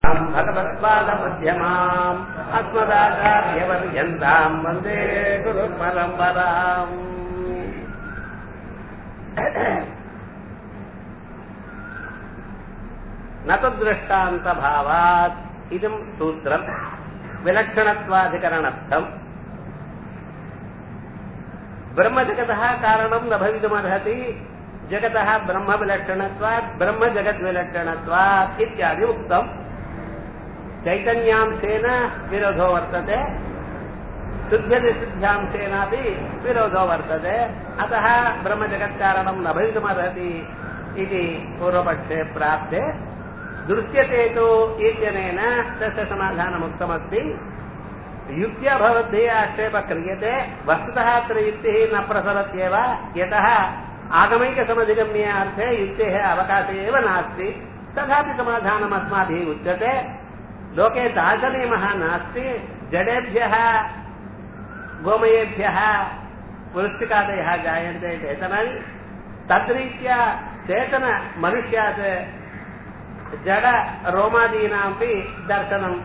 भगवत्पादमध्यमाम् अस्मदाचार्यवर्यन्ताम् वन्दे गुरुपरम्पराम् न तु दृष्टान्तभावात् इदम् सूत्रम् विलक्षणत्वाधिकरणस्थम् ब्रह्मजगतः कारणम् न भवितुमर्हति जगतः ब्रह्मविलक्षणत्वात् ब्रह्मजगद्विलक्षणत्वात् इत्यादि उक्तम् चैतन्यांशेन विरोधो वर्तते शुद्ध्यतिशुद्ध्यांशेनापि विरोधो वर्तते अतः ब्रह्मजगत्कारणम् न भवितुमर्हति इति पूर्वपक्षे प्राप्ते दृश्यते तु इत्यनेन तस्य समाधानमुक्तमस्ति युक्त्या भवद्भिः आक्षेपः क्रियते वस्तुतः अत्र युक्तिः न प्रसरत्येव यतः आगमैकसमधिगम्ये अर्थे युक्तेः अवकाशः एव नास्ति तथापि समाधानम् अस्माभिः उच्यते लोके दार्शनियमः नास्ति जडेभ्यः गोमयेभ्यः वृष्टिकादयः जायन्ते चेतनानि तद्रीत्या चेतन मनुष्यात् जड रोमादीनामपि दर्शनम्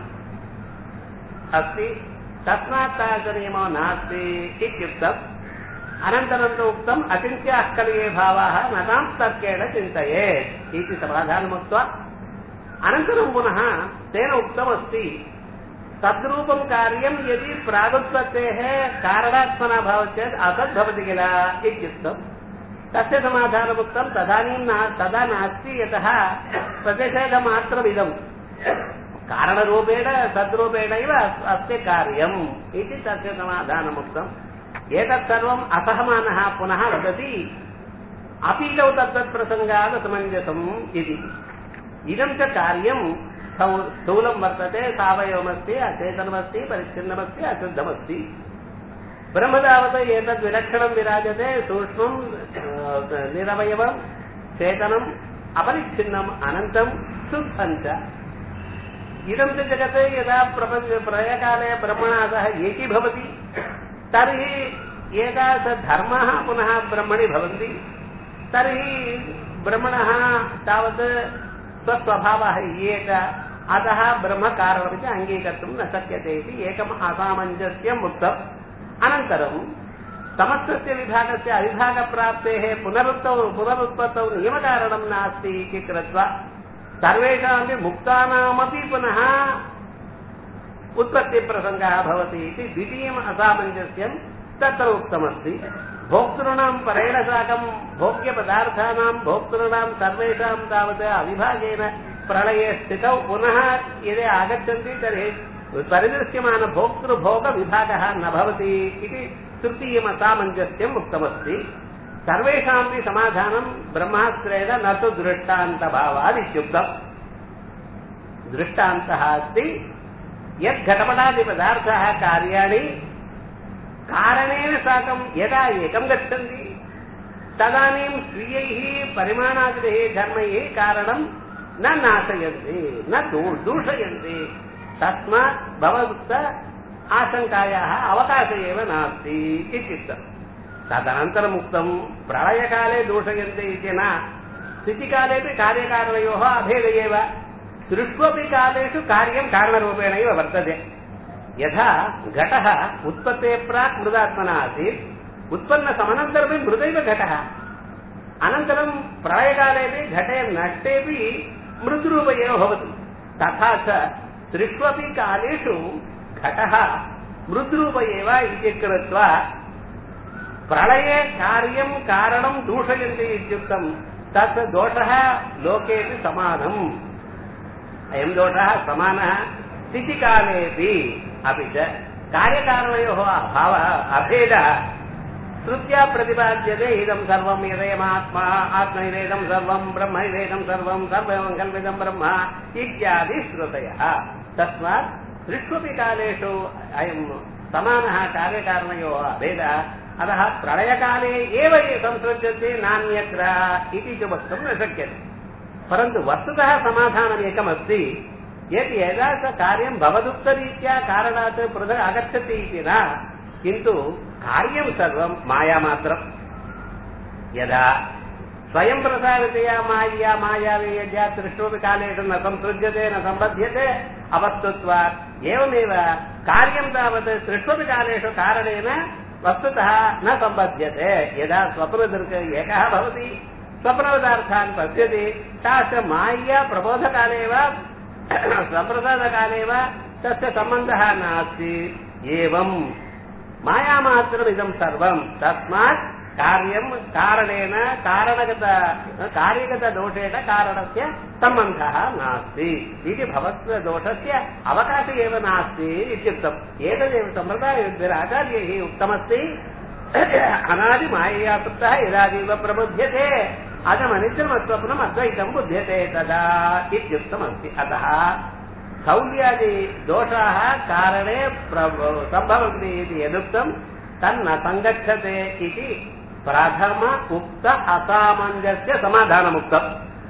अस्ति तस्मात् तादृशनियमो नास्ति इत्युक्तम् अनन्तरं तु उक्तम् अचिन्त्याः कलये भावाः न तां तर्केण चिन्तयेत् इति समाधानमुक्त्वा अनन्तरं पुनः तेन उक्तमस्ति तद्रूपं कार्यं यदि प्रागुत्पत्तेः कारणात्मना भवति चेत् असद् भवति किल इत्युक्तम् तस्य समाधानमुक्तं तदानीं न तदा नास्ति यतः प्रतिषेधमात्रमिदम् कारणरूपेण सद्रूपेणैव अस्य कार्यम् इति तस्य समाधानमुक्तम् एतत् सर्वम् असहमानः पुनः वदति अपीतौ तद्वत्प्रसङ्गात् समञ्जसम् इति इदं च कार्यं स्थूलं वर्तते सावयवमस्ति अचेतनमस्ति परिच्छिन्नमस्ति अशुद्धमस्ति ब्रह्म तावत् एतद् विलक्षणं विराजते सूक्ष्मं निरवयवं चेतनम् अपरिच्छिन्नम् अनन्तं शुद्धं च इदं च जगत् यदा प्रपञ्च प्रलयकाले ब्रह्मणा सह एकीभवति तर्हि एतादृशधर्माः पुनः ब्रह्मणि भवन्ति तर्हि ब्रह्मणः तावत् स्वस्वभावः एक अतः ब्रह्मकारणमिति अङ्गीकर्तुं न शक्यते इति एकम् असामञ्जस्यम् उक्तम् अनन्तरं समस्तस्य विभागस्य अविभागप्राप्तेः पुनरुक्तौ पुनरुत्पत्तौ नियमकारणं नास्ति इति कृत्वा सर्वेषामपि मुक्तानामपि पुनः उत्पत्तिप्रसङ्गः भवति इति द्वितीयम् असामञ्जस्यं तत्र उक्तमस्ति भोक्तॄणां परेण साकं भोग्यपदार्थानां भोक्तॄणां सर्वेषां तावत् अविभागेन प्रलये स्थितौ पुनः यदि आगच्छन्ति तर्हि परिदृश्यमानभोक्तृभोगविभागः न भवति इति तृतीयमसामञ्जस्यम् उक्तमस्ति सर्वेषामपि समाधानं ब्रह्मास्त्रेण न तु दृष्टान्तभावादित्युक्तम् दृष्टान्तः अस्ति यद् घटपटादिपदार्थाः कार्याणि कारणेन साकं यदा एकं गच्छन्ति तदानीं स्वीयैः परिमाणादिभिः धर्मैः कारणं न नाशयन्ति न दूषयन्ति तस्मात् भवदुक्त आशङ्कायाः अवकाश एव नास्ति इत्युक्तम् तदनन्तरम् उक्तं प्रलयकाले दूषयन्ति इति न स्थितिकालेपि कार्यकारणयोः अभेद एव त्रिष्वपि कालेषु कार्यं कारणरूपेणैव वर्तते यथा घटः उत्पत्तेः प्राक् मृदात्मना आसीत् उत्पन्नसमनन्तरमपि मृदैव घटः अनन्तरं प्रलयकालेपि घटे नष्टेपि मृद्रूप एव भवति तथा च त्रिष्वपि कालेषु घटः मृद्रूप एव इति कृत्वा प्रलये कार्यं कारणं दूषयन्ति इत्युक्तं तत् दोषः लोकेऽपि समानम् अयं दोषः समानः स्थितिकालेऽपि अपि च कार्यकारणयोः अभावः अभेदः श्रुत्या प्रतिपाद्यते इदं सर्वं यदयमात्मा आत्म इदेदं सर्वं ब्रह्म इदेदं सर्वं सर्वं कल्पितं ब्रह्म इत्यादि श्रुतयः तस्मात् त्रिष्वपि कालेषु अयं समानः कार्यकारणयोः अभेदः अतः प्रलयकाले एव ये संसृज्यन्ते नान्यत्र इति च वक्तुं न शक्यते परन्तु वस्तुतः समाधानम् एकमस्ति यत् यदा स कार्यं भवदुक्तरीत्या कारणात् पृथक् आगच्छति इति न किन्तु कार्यं सर्वं मायामात्रम् यदा ஸ்வயம் பிரசாரிதையா மாயா மாயாவே யஜ்யா திருஷ்ணோபி காலேஷு ந சம்சృజ్యతే ந சம்பத்தியதே அவஸ்துத்வாத் ஏவமேவ காரியம் தாவத் திருஷ்ணோபி காலேஷு காரணேன वस्तुतः न सम्बध्यते यदा स्वप्नदृक् एकः भवति स्वप्नपदार्थान् पश्यति ताश्च माय्या प्रबोधकाले वा स्वप्रसादकाले वा तस्य सम्बन्धः नास्ति एवम् मायामात्रमिदं सर्वम् तस्मात् कार्यम् कारणेन कारणगत कार्यगतदोषेण कारणस्य सम्बन्धः नास्ति इति भवत्वदोषस्य अवकाश एव नास्ति इत्युक्तम् एतदेव सम्प्रदायविद्भिराचार्यैः उक्तमस्ति अनादिमायया सुप्तः यदादीव प्रबुध्यते अजमनित्यमस्वप्नम् अद्वैतम् बुध्यते तदा इत्युक्तमस्ति अतः सौल्यादि दोषाः कारणे सम्भवन्ति इति यदुक्तम् तन्न सङ्गच्छते इति प्रथम उक्त असामञ्जस्य समाधानमुक्तम्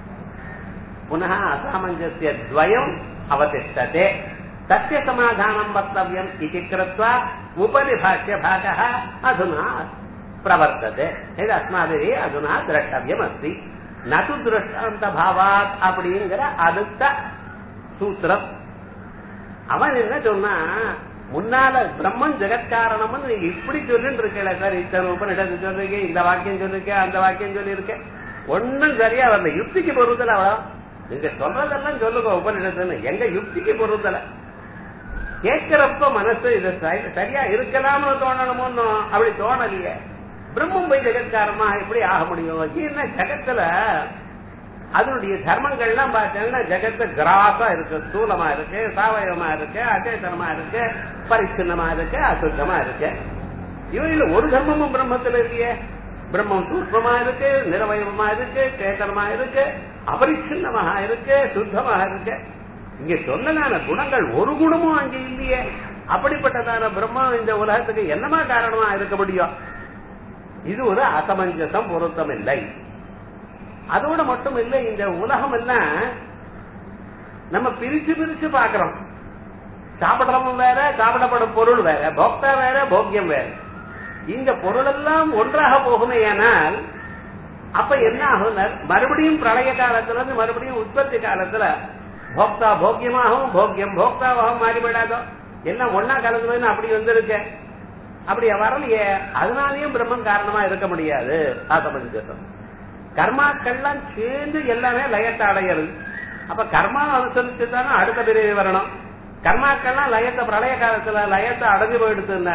पुनः असामञ्जस्य द्वयम् अवतिष्ठते तस्य समाधानं वक्तव्यम् इति कृत्वा उपरिभाष्यभागः अधुना प्रवर्तते यद् अस्माभिः अधुना द्रष्टव्यमस्ति न तु दृष्टान्तभावात् அப்படிங்கிற அடுத்த சூத்திரம் அவன் என்ன சொன்னா முன்னால பிரம்மன் ஜெகத்காரணம்னு நீங்க இப்படி சொல்லிட்டு இருக்கல சார் இத்தனை உபனிஷத்து சொல்றீங்க இந்த வாக்கியம் சொல்லிருக்க அந்த வாக்கியம் சொல்லியிருக்க ஒன்னும் சரியா வரல யுக்திக்கு பொருத்தல அவ்வளோ நீங்க சொல்றதெல்லாம் சொல்லுங்க உபனிஷத்துன்னு எங்க யுக்திக்கு பொருத்தல கேட்கிறப்ப மனசு இது சரியா இருக்கலாம்னு தோணணுமோ அப்படி தோணலையே பிரம்மம் போய் ஜெகத்காரமா எப்படி ஆக முடியும் என்ன ஜெகத்துல அதனுடைய தர்மங்கள்லாம் பார்த்தீங்கன்னா ஜெகத்து கிராஸா இருக்கு ஸ்தூலமா இருக்கு சாவயவமா இருக்கு அச்சேதனமா இருக்கு பரிச்சின்னமா இருக்கு அசுத்தமா இருக்கு இவையில ஒரு தர்மமும் பிரம்மத்துல இல்லையே பிரம்மம் சூக்மமா இருக்கு நிரவயவமா இருக்கு சேதனமா இருக்கு அபரிச்சின்னமாக இருக்கு சுத்தமாக இருக்கு இங்க சொல்லலான குணங்கள் ஒரு குணமும் அங்க இல்லையே அப்படிப்பட்டதான பிரம்மம் இந்த உலகத்துக்கு என்னமா காரணமா இருக்க முடியும் இது ஒரு அசமஞ்சசம் பொருத்தம் இல்லை அதோட மட்டும் இல்ல இந்த உலகம் எல்லாம் நம்ம பிரிச்சு பிரிச்சு பாக்குறோம் சாப்பிடுறவன் வேற சாப்பிடப்படும் பொருள் வேற போக்தா வேற போக்கியம் வேற இந்த பொருள் எல்லாம் ஒன்றாக போகுமே ஆனால் அப்ப என்ன ஆகும் மறுபடியும் பிரளய காலத்துல இருந்து மறுபடியும் உற்பத்தி காலத்துல போக்தா போக்கியமாகவும் போக்கியம் போக்தாவாகவும் மாறிவிடாதோ எல்லாம் ஒன்னா கலந்து அப்படி வந்திருக்க அப்படி வரலையே அதனாலயும் பிரம்மன் காரணமா இருக்க முடியாது ஆசமஞ்சசம் கர்மாக்கள்லாம் சேர்ந்து எல்லாமே லயத்தை அடையிறது அப்ப கர்மா அனுசரிச்சு தானே அடுத்த பிரிவு வரணும் கர்மாக்கள்லாம் லயத்தை பிரளய காலத்துல லயத்தை அடைஞ்சு போயிடுச்சுன்னா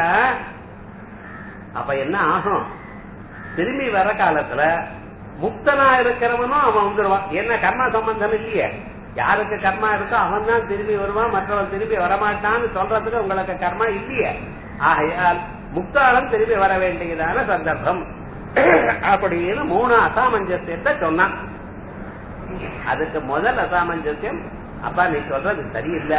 அப்ப என்ன ஆகும் திரும்பி வர காலத்துல முக்தனா இருக்கிறவனும் அவன் வந்துருவான் என்ன கர்மா சம்பந்தம் இல்லையே யாருக்கு கர்மா இருக்கோ அவன் தான் திரும்பி வருவான் மற்றவன் திரும்பி வரமாட்டான்னு சொல்றதுக்கு உங்களுக்கு கர்மா இல்லையே ஆகையால் முக்தாளம் திரும்பி வர வேண்டியதான சந்தர்ப்பம் அப்படின்னு மூணு அசாமஞ்சசியத்தை சொன்னான் அதுக்கு முதல் அசாமஞ்சசியம் அப்பா நீ சொல்றது சரியில்லை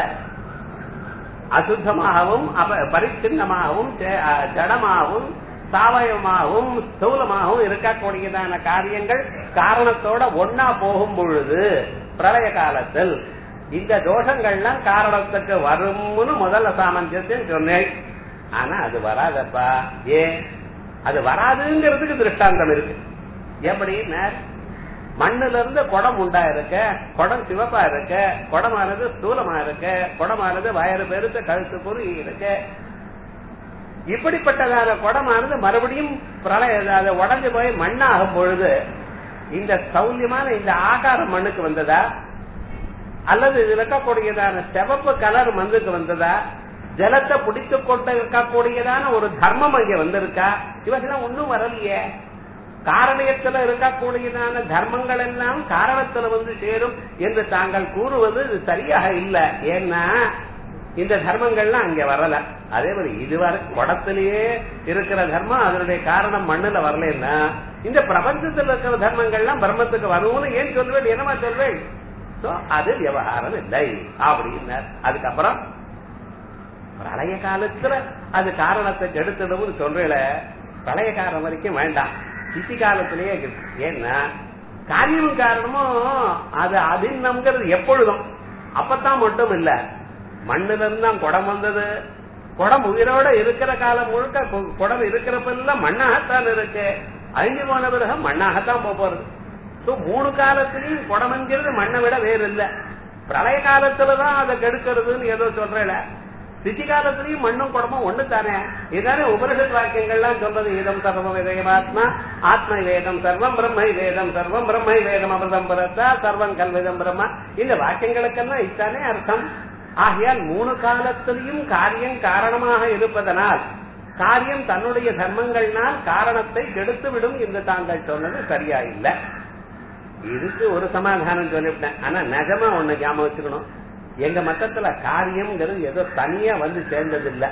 அசுத்தமாகவும் பரிச்சின்னமாகவும் ஜடமாகவும் சாவயமாகவும் ஸ்தூலமாகவும் இருக்கக்கூடியதான காரியங்கள் காரணத்தோட ஒன்னா போகும் பொழுது பிரளய காலத்தில் இந்த தோஷங்கள்லாம் காரணத்துக்கு வரும்னு முதல் அசாமஞ்சசியம் சொன்னேன் ஆனா அது வராதப்பா ஏன் அது வராதுங்கிறதுக்கு திருஷ்டாந்தம் இருக்கு எப்படின்னா மண்ணுல இருந்து குடம் உண்டா இருக்க குடம் சிவப்பா இருக்க குடமானது ஸ்தூலமா இருக்க குடமானது வயறு பெருத்த கழுத்து குறுகி இருக்கு இப்படிப்பட்டதான குடமானது மறுபடியும் பிரளய அதை உடஞ்சு போய் மண்ணாகும் பொழுது இந்த சௌல்யமான இந்த ஆகாரம் மண்ணுக்கு வந்ததா அல்லது இது இருக்கக்கூடியதான சிவப்பு கலர் மண்ணுக்கு வந்ததா ஜலத்தை பிடித்து கொண்டு இருக்கக்கூடியதான ஒரு தர்மம் அங்க வந்திருக்கா இவங்கெல்லாம் ஒன்னும் வரலையே காரணயத்துல இருக்கக்கூடியதான தர்மங்கள் எல்லாம் காரணத்துல வந்து சேரும் என்று தாங்கள் கூறுவது இது சரியாக இல்ல ஏன்னா இந்த தர்மங்கள்லாம் அங்க வரல அதே மாதிரி இதுவரை குடத்திலேயே இருக்கிற தர்மம் அதனுடைய காரணம் மண்ணுல வரலன்னா இந்த பிரபஞ்சத்தில் இருக்கிற தர்மங்கள்லாம் பிரம்மத்துக்கு வரும்னு ஏன் சொல்வேன் என்னமா சொல்வேன் அது விவகாரம் இல்லை அப்படின்னார் அதுக்கப்புறம் பிரளய காலத்துல அது காரணத்தை கெடுத்துடும்னு சொல்றேல பிரளய காலம் வரைக்கும் வேண்டாம் சிசி காலத்திலேயே ஏன்னா காரியமும் காரணமும் அது அதின்னம்ங்கிறது எப்பொழுதும் அப்பதான் மட்டும் இல்ல மண்ணுல இருந்து தான் குடம் வந்தது குடம் உயிரோட இருக்கிற காலம் முழுக்க கு- குடம் இருக்கிறப்பெல்லாம் மண்ணாகத்தான் இருக்கு அழிஞ்சு போன பிறகு மண்ணாகத்தான் போக போறது So, மூணு காலத்திலையும் குடம்ங்கிறது மண்ணை விட வேறு இல்ல பிரளய காலத்துலதான் அதை கெடுக்கிறதுன்னு ஏதோ சொல்றேன் சித்தி காலத்திலையும் மண்ணும் குடமும் ஒண்ணு தானே இதுதானே உபனிஷத் வாக்கியங்கள்லாம் சொல்றது இதம் சர்வம் வேதமாத்மா ஆத்ம வேதம் சர்வம் பிரம்மை வேதம் சர்வம் பிரம்மை வேதம் அமிர்தம் பரத்தா சர்வம் கல்விதம் பிரம்மா இந்த வாக்கியங்களுக்கெல்லாம் இதுதானே அர்த்தம் ஆகையால் மூணு காலத்திலையும் காரியம் காரணமாக இருப்பதனால் காரியம் தன்னுடைய தர்மங்கள்னால் காரணத்தை கெடுத்து விடும் என்று தாங்கள் சொன்னது சரியா இல்ல இதுக்கு ஒரு சமாதானம் சொல்லிவிட்டேன் ஆனா நிஜமா ஒண்ணு ஞாபகம் வச்சுக்கணும் எங்க மத்தத்துல காரியம்ங்கிறது ஏதோ தனியா வந்து சேர்ந்தது இல்ல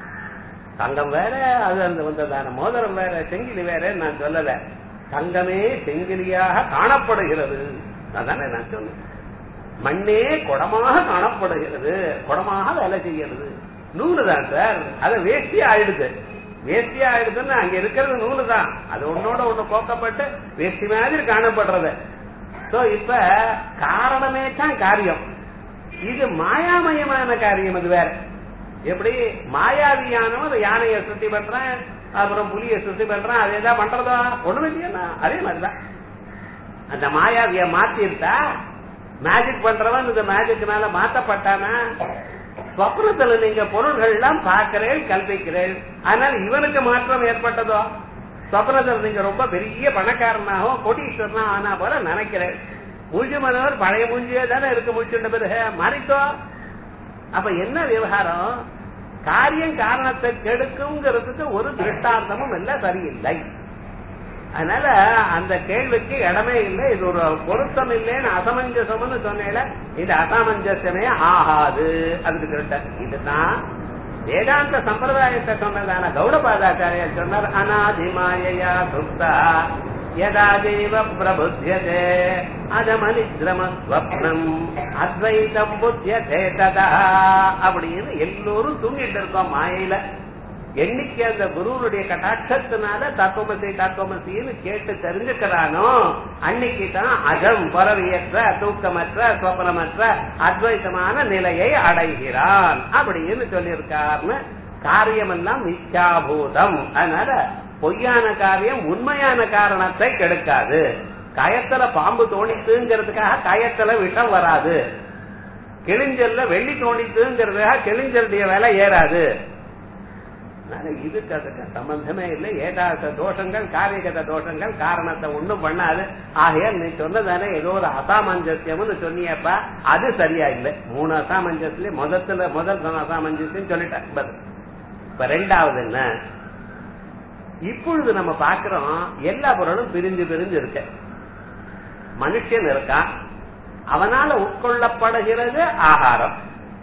தங்கம் வேற அது அந்த வந்ததான மோதிரம் வேற செங்கிலி வேற நான் சொல்லல தங்கமே செங்கிலியாக காணப்படுகிறது அதானே நான் சொன்னேன் மண்ணே குடமாக காணப்படுகிறது குடமாக வேலை செய்கிறது நூலு தான் சார் அது வேஷ்டி ஆயிடுது வேஷ்டி ஆயிடுதுன்னு அங்க இருக்கிறது நூலு தான் அது ஒன்னோட ஒண்ணு கோக்கப்பட்டு வேஷ்டி மாதிரி காணப்படுறது சோ இப்ப காரணமே தான் காரியம் இது மாயாமயமான காரியம் அது வேற எப்படி மாயாவியானவன் யானையை சுத்தி பண்றேன் அப்புறம் புலியை சுத்தி பண்றேன் அதே தான் பண்றதா ஒண்ணுமே இல்லையா அதே மாதிரிதான் அந்த மாயாவிய மாத்திருந்தா மேஜிக் பண்றவன் இந்த மேஜிக்னால மாத்தப்பட்டானா ஸ்வப்னத்துல நீங்க பொருள்கள் எல்லாம் பார்க்கிறேன் கல்பிக்கிறேன் அதனால இவனுக்கு மாற்றம் ஏற்பட்டதோ ஸ்வப்னத்தில் நீங்க ரொம்ப பெரிய பணக்காரனாகவும் கோடீஸ்வரனா ஆனா போல நினைக்கிறேன் மூஞ்சி மனவர் பழைய மூஞ்சியே தானே இருக்கு முடிச்சுட்ட பிறகு மாறித்தோ அப்ப என்ன விவகாரம் காரியம் காரணத்தை கெடுக்குங்கிறதுக்கு ஒரு திருஷ்டாந்தமும் இல்ல சரியில்லை அதனால அந்த கேள்விக்கு இடமே இல்லை இது ஒரு பொருத்தம் இல்லைன்னு அசமஞ்சசம்னு சொன்னேல இது அசமஞ்சசமே ஆகாது அதுக்கு திருட்ட இதுதான் வேதாந்த சம்பிரதாயத்தை சொன்னதான கௌடபாதாச்சாரியர் சொன்னார் அநாதிமாயா சுப்தா யதா தேவ பிரபுத்தியதே அதமனித்ரம ஸ்வப்னம் அத்வைதம் புத்தியதே ததா அப்படின்னு எல்லோரும் தூங்கிட்டு இருக்கோம் மாயையில என்னைக்கு அந்த குருவனுடைய கட்டாட்சத்தினால தத்துவமசி தத்துவமசின்னு கேட்டு தெரிஞ்சுக்கிறானோ அன்னைக்கு தான் அகம் பறவையற்ற தூக்கமற்ற சொப்பனமற்ற அத்வைத்தமான நிலையை அடைகிறான் அப்படின்னு சொல்லியிருக்காருன்னு காரியமெல்லாம் மித்யாபூதம் அதனால பொய்யான காரியம் உண்மையான காரணத்தை கெடுக்காது கயத்துல பாம்பு தோணித்துங்கிறதுக்காக கயத்துல விஷம் வராது கிழிஞ்சல்ல வெள்ளி தோணித்துங்கிறதுக்காக கிழிஞ்சலுடைய விலை ஏறாது அதனால இதுக்கு அதுக்கு சம்பந்தமே இல்லை ஏதாச தோஷங்கள் காரியகத தோஷங்கள் காரணத்தை ஒண்ணும் பண்ணாது ஆகையால் நீ சொன்னதானே ஏதோ ஒரு அசாமஞ்சசியம்னு சொன்னியப்பா அது சரியா இல்லை மூணு அசாமஞ்சசில முதத்துல முதல் சொன்ன அசாமஞ்சசியம் சொல்லிட்டேன் பதில் இப்ப ரெண்டாவது என்ன இப்பொழுது நம்ம பாக்குறோம் எல்லா பொருளும் பிரிஞ்சு பிரிஞ்சு இருக்க மனுஷன் இருக்கான் அவனால உட்கொள்ளப்படுகிறது ஆகாரம்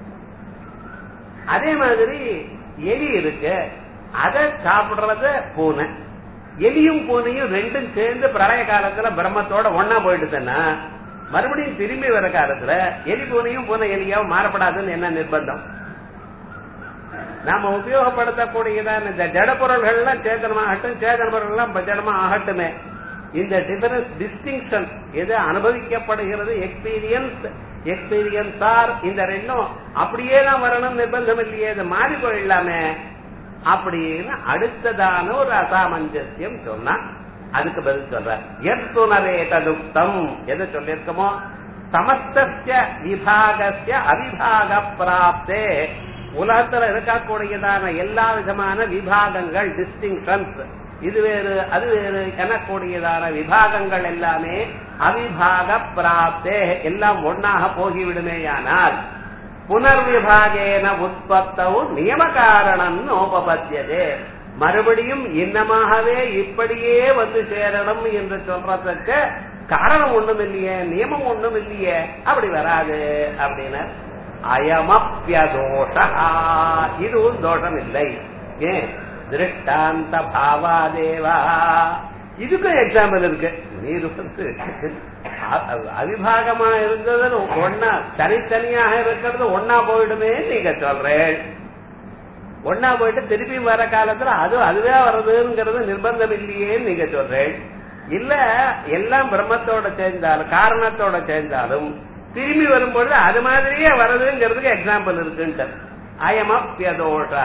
அதே மாதிரி எலி இருக்கு அதை சாப்பிடுறது பூனை எலியும் பூனையும் ரெண்டும் சேர்ந்து பிரளய காலத்துல பிரம்மத்தோட ஒன்னா போயிடுதுன்னா மறுபடியும் திரும்பி வர காலத்துல எலி பூனையும் பூனை எலியாவும் மாறப்படாதுன்னு என்ன நிர்பந்தம் நாம உபயோகப்படுத்தக்கூடியதான இந்த ஜட பொருள்கள் எல்லாம் சேதனமாகட்டும் சேதன பொருள் எல்லாம் ஜடமா ஆகட்டுமே இந்த டிஃபரன்ஸ் டிஸ்டிங்ஷன் எது அனுபவிக்கப்படுகிறது எக்ஸ்பீரியன்ஸ் எக்ஸ்பீரியன்ஸ் ஆர் இந்த ரெண்டும் அப்படியே தான் வரணும் நிர்பந்தம் இல்லையே இது மாறி போயிடலாமே அப்படின்னு அடுத்ததான ஒரு அசாமஞ்சசியம் சொன்னா அதுக்கு பதில் சொல்ற எத்துணரே ததுக்தம் எது சொல்லியிருக்கமோ சமஸ்திய விபாகசிய அவிபாக பிராப்தே உலகத்துல இருக்கக்கூடியதான எல்லா விதமான விபாகங்கள் டிஸ்டிங்ஷன்ஸ் இது வேறு அது வேறு எனக்கூடியதான விபாகங்கள் எல்லாமே அவிபாக பிராப்தே எல்லாம் ஒன்னாக போகிவிடுமேயானால் புனர்விபாகேன உற்பத்தவும் நியம காரணம் நோபபத்தியதே மறுபடியும் இன்னமாகவே இப்படியே வந்து சேரணும் என்று சொல்றதுக்கு காரணம் ஒண்ணும் இல்லையே நியமம் ஒண்ணும் இல்லையே அப்படி வராது அப்படின்னு அயமப்பியதோஷ இதுவும் தோஷம் இல்லை ஏன் திருஷ்டாந்த பாவாதேவா இதுக்கும் எக்ஸாம்பிள் இருக்கு நீர் வந்து அவிபாகமா இருந்தது ஒன்னா தனித்தனியாக இருக்கிறது ஒன்னா போயிடுமே நீங்க சொல்றேன் ஒன்னா போயிட்டு திருப்பி வர காலத்துல அது அதுவே வர்றதுங்கிறது நிர்பந்தம் இல்லையே நீங்க சொல்றேன் இல்ல எல்லாம் பிரம்மத்தோட சேர்ந்தாலும் காரணத்தோட சேர்ந்தாலும் திரும்பி வரும்பொழுது அது மாதிரியே வருதுங்கிறதுக்கு எக்ஸாம்பிள் இருக்குன்ட்டு அயமப்பியதோஷா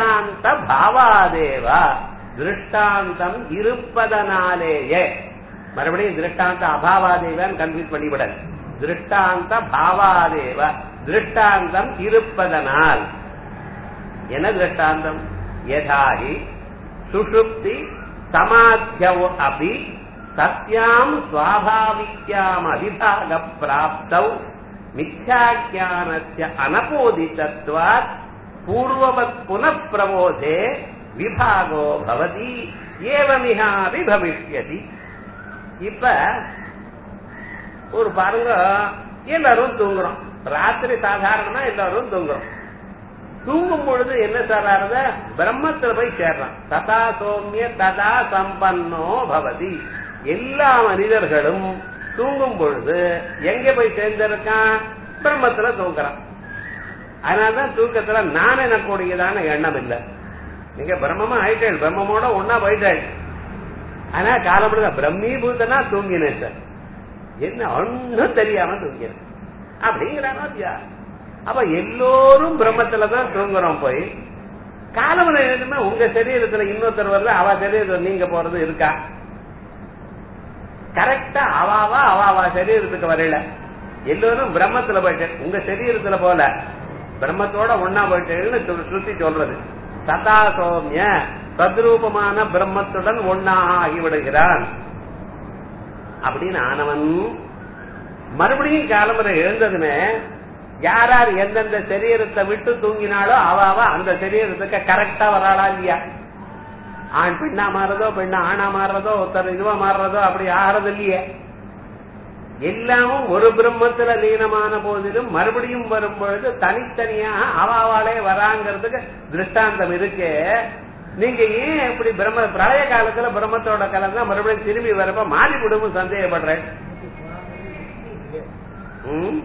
திருஷ்டாந்த பாவாதேவா திருஷ்டாந்தம் இருப்பதனாலேயே மறுபடியும் திருஷ்டாந்த அபாவாதேவன் கன்ஃபியூஸ் பண்ணிவிடல் திருஷ்டாந்த பாவாதேவ திருஷ்டாந்தம் இருப்பதனால் என்ன திருஷ்டாந்தம் யதாஹி சுஷுப்தி சமாத்தியவ அபி சத்யாம் சுவாபாவிக்யாம் அதிபாக பிராப்தௌ மித்யாஜானஸ்ய அனபோதிதத்வாத் பூர்வவத் புனப்பிரபோதே விபாகோ பவதி ஏவமிகாபி பவிஷ்யதி இப்ப ஒரு பாருங்க எல்லாரும் தூங்குறோம் ராத்திரி சாதாரணமா எல்லாரும் தூங்குறோம் தூங்கும் பொழுது என்ன சார் ஆறுத பிரம்மத்துல போய் சேர்றான் ததா சோமிய ததா சம்பன்னோ பவதி எல்லா மனிதர்களும் தூங்கும் பொழுது எங்க போய் சேர்ந்திருக்கான் பிரம்மத்துல தூங்குறான் அதனாலதான் தூக்கத்துல நான் எனக்கூடியதான எண்ணம் இல்லை நீங்க பிரம்மமா ஆயிட்டேன் பிரம்மமோட ஒன்னா போயிட்டேன் ஆனா காலப்படுத பிரம்மீபூத்தனா தூங்கினேன் சார் என்ன ஒன்னும் தெரியாம தூங்கினேன் அப்படிங்கிறானோ இல்லையா அப்ப எல்லோரும் பிரம்மத்துல தான் தூங்குறோம் போய் காலமனை எழுதுமே உங்க சரீரத்துல இன்னொருத்தர் வரல அவ சரீரத்துல நீங்க போறது இருக்கா கரெக்டா அவாவா அவாவா சரீரத்துக்கு வரையில எல்லோரும் பிரம்மத்துல போயிட்டு உங்க சரீரத்துல போல பிரம்மத்தோட ஒன்னா போயிட்டேன்னு சுத்தி சொல்றது சதா சோமிய தத்ரூபமான பிரம்மத்துடன் ஒன்னாக ஆகிவிடுகிறான் அப்படின்னு ஆனவன் மறுபடியும் காலமுறை எழுந்ததுன்னு யார் யார் எந்தெந்த சரீரத்தை விட்டு தூங்கினாலோ அவாவா அந்த சரீரத்துக்கு கரெக்டா வராளா இல்லையா ஆண் பெண்ணா மாறுறதோ பெண்ணா ஆணா மாறுறதோ ஒருத்தர் இதுவா மாறுறதோ அப்படி ஆறது இல்லையே எல்லாமும் ஒரு பிரம்மத்துல லீனமான போதிலும் மறுபடியும் வரும் பொழுது தனித்தனியாக அவாவாலே வராங்கிறதுக்கு திருஷ்டாந்தம் இருக்கு நீங்க ஏன் இப்படி பிரம்ம பிரளய காலத்துல பிரம்மத்தோட கலந்தா மறுபடியும் திரும்பி வரப்ப மாறி விடுமும் சந்தேகப்படுறேன் ம்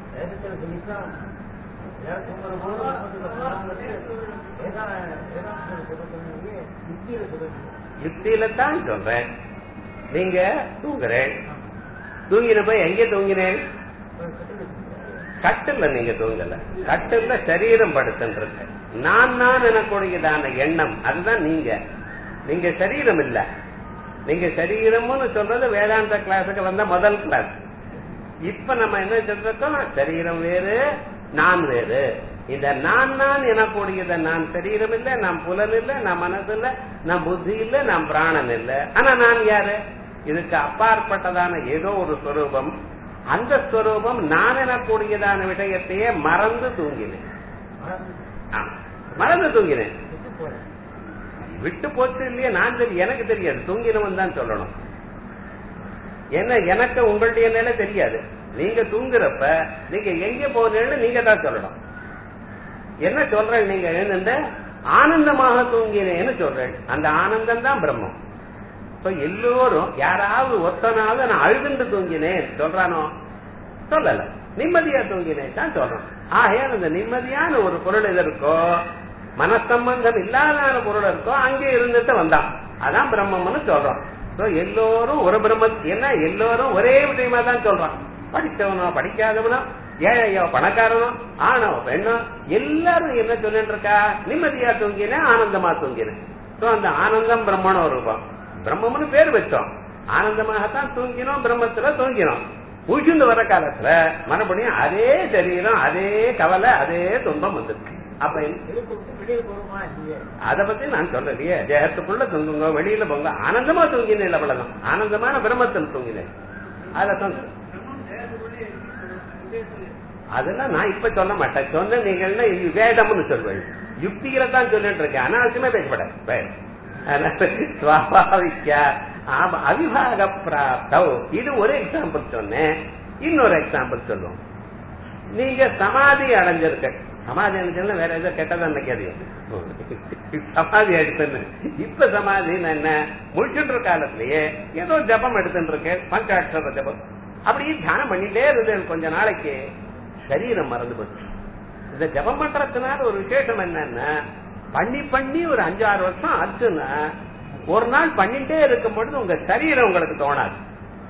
யுக்தியில தான் சொல்றேன் நீங்க தூங்குறேன் தூங்கின போய் எங்க தூங்கினேன் கட்டில்ல நீங்க தூங்கல கட்டில்ல சரீரம் படுத்துருக்கு நான் நான் எனக்குடையதான எண்ணம் அதுதான் நீங்க நீங்க சரீரம் இல்ல நீங்க சரீரம்னு சொல்றது வேதாந்த கிளாஸுக்கு வந்த முதல் கிளாஸ் இப்ப நம்ம என்ன சொல்றோம் சரீரம் வேறு நான் வேறு இந்த நான் நான் எனக்கூடியத நான் சரீரம் இல்ல நான் புலன் இல்ல நான் மனசு இல்ல நான் புத்தி இல்ல நான் பிராணன் இல்ல ஆனா நான் யாரு இதுக்கு அப்பாற்பட்டதான ஏதோ ஒரு ஸ்வரூபம் அந்த ஸ்வரூபம் நான் எனக்கூடியதான விஷயத்தையே மறந்து தூங்கினேன் ஆ, மறந்து தூங்கினேன் விட்டு போச்சு இல்லையா நான் தெரியும் எனக்கு தெரியாது தூங்கினவன் தான் சொல்லணும் என்ன எனக்கு உங்களுடைய நிலை தெரியாது நீங்க தூங்குறப்ப நீங்க எங்க போனேன்னு நீங்க தான் சொல்லணும் என்ன சொல்றேன் நீங்க எழுந்த ஆனந்தமாக தூங்கினேன்னு சொல்றேன் அந்த ஆனந்தம் தான் பிரம்மம் இப்ப எல்லோரும் யாராவது ஒத்தனாவது நான் அழுதுண்டு தூங்கினேன் சொல்றானோ சொல்லல நிம்மதியா தூங்கினேன் தான் சொல்றோம் ஆகையால் அந்த நிம்மதியான ஒரு பொருள் எது இருக்கோ மனசம்பந்தம் இல்லாத பொருள் இருக்கோ அங்கே இருந்துட்டு வந்தான் அதான் பிரம்மம்னு சொல்றோம் So, எல்லோரும் ஒரு பிரம்ம என்ன எல்லோரும் ஒரே விஷயமா தான் சொல்றான் படிச்சவனோ படிக்காதவனோ ஏழையோ பணக்காரனோ ஆணோ பெண்ணோ எல்லாரும் என்ன சொல்லிட்டு இருக்கா நிம்மதியா தூங்கினேன் ஆனந்தமா தூங்கினேன் சோ அந்த ஆனந்தம் பிரம்மண ரூபம் பிரம்மம்னு பேர் வச்சோம் ஆனந்தமாகத்தான் தூங்கினோம் பிரம்மத்துல தூங்கினோம் உழுந்து வர காலத்துல மறுபடியும் அதே சரீரம் அதே கவலை அதே துன்பம் வந்துருக்கு அப்ப அத பத்தி நான் சொல்லலையே தேகத்துக்குள்ள தூங்குங்க வெளியில போங்க ஆனந்தமா தூங்கினேன் அவ்வளவுதான் ஆனந்தமான பிரம்மத்தில் தூங்கினேன் அதான் அதெல்லாம் நான் இப்ப சொல்ல மாட்டேன் சொன்ன நீங்கள்னா இது வேதம்னு சொல்வேன் யுக்திகளை தான் சொல்லிட்டு இருக்கேன் அனாவசியமா பேசப்பட சுவாபாவிக்க ஆமா அவிபாக பிராப்தவ் இது ஒரு எக்ஸாம்பிள் சொன்னேன் இன்னொரு எக்ஸாம்பிள் சொல்லுவோம் நீங்க சமாதி அடைஞ்சிருக்க சமாதி அடைஞ்சா வேற ஏதோ கெட்டதா நினைக்காதீங்க சமாதி எடுத்துன்னு இப்ப சமாதி என்ன முடிச்சுட்டு காலத்திலேயே ஏதோ ஜபம் எடுத்துட்டு இருக்கேன் பஞ்சாட்சர ஜபம் அப்படியே தியானம் பண்ணிட்டே இருந்தேன் கொஞ்ச நாளைக்கு சரீரம் மறந்து போச்சு இந்த ஜபம் பண்றதுனால ஒரு விசேஷம் என்னன்னா பண்ணி பண்ணி ஒரு அஞ்சாறு வருஷம் ஆச்சுன்னா ஒரு நாள் பண்ணிட்டே இருக்கும் பொழுது உங்க சரீரம் உங்களுக்கு தோணாது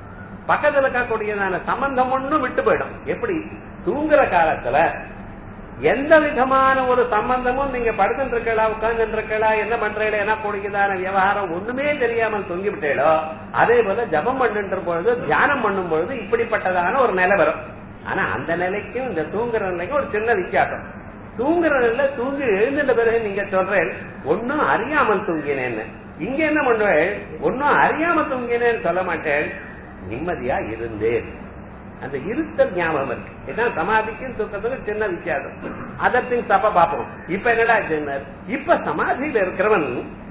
பக்கத்துல இருக்கக்கூடியதான சம்பந்தம் ஒண்ணும் விட்டு போயிடும் எப்படி தூங்குற காலத்துல எந்த விதமான ஒரு சம்பந்தமும் நீங்க படுத்துட்டு இருக்கலா உட்கார்ந்து இருக்கலா என்ன பண்றீங்களா என்ன குடிக்குதான விவகாரம் ஒண்ணுமே தெரியாமல் தொங்கி விட்டேளோ அதே போல ஜபம் பண்ணுன்ற பொழுது தியானம் பண்ணும் பொழுது இப்படிப்பட்டதான ஒரு நிலை வரும் ஆனா அந்த நிலைக்கும் இந்த தூங்குற நிலைக்கும் ஒரு சின்ன வித்தியாசம் தூங்குற நிலை தூங்கி எழுந்துட்ட பிறகு நீங்க சொல்றேன் ஒன்னும் அறியாமல் தூங்கினேன்னு இங்க என்ன பண்ணுவேன் ஒன்னும் அறியாம தூங்கினேன்னு சொல்ல மாட்டேன் நிம்மதியா இருந்தேன் அந்த இருத்தல் ஞாபகம் இருக்கு இதான் சமாதிக்கும் தூக்கத்துக்கும் சின்ன வித்தியாசம் அதற்கும் தப்ப பார்ப்போம் இப்ப என்னடா சின்ன இப்ப சமாதியில இருக்கிறவன்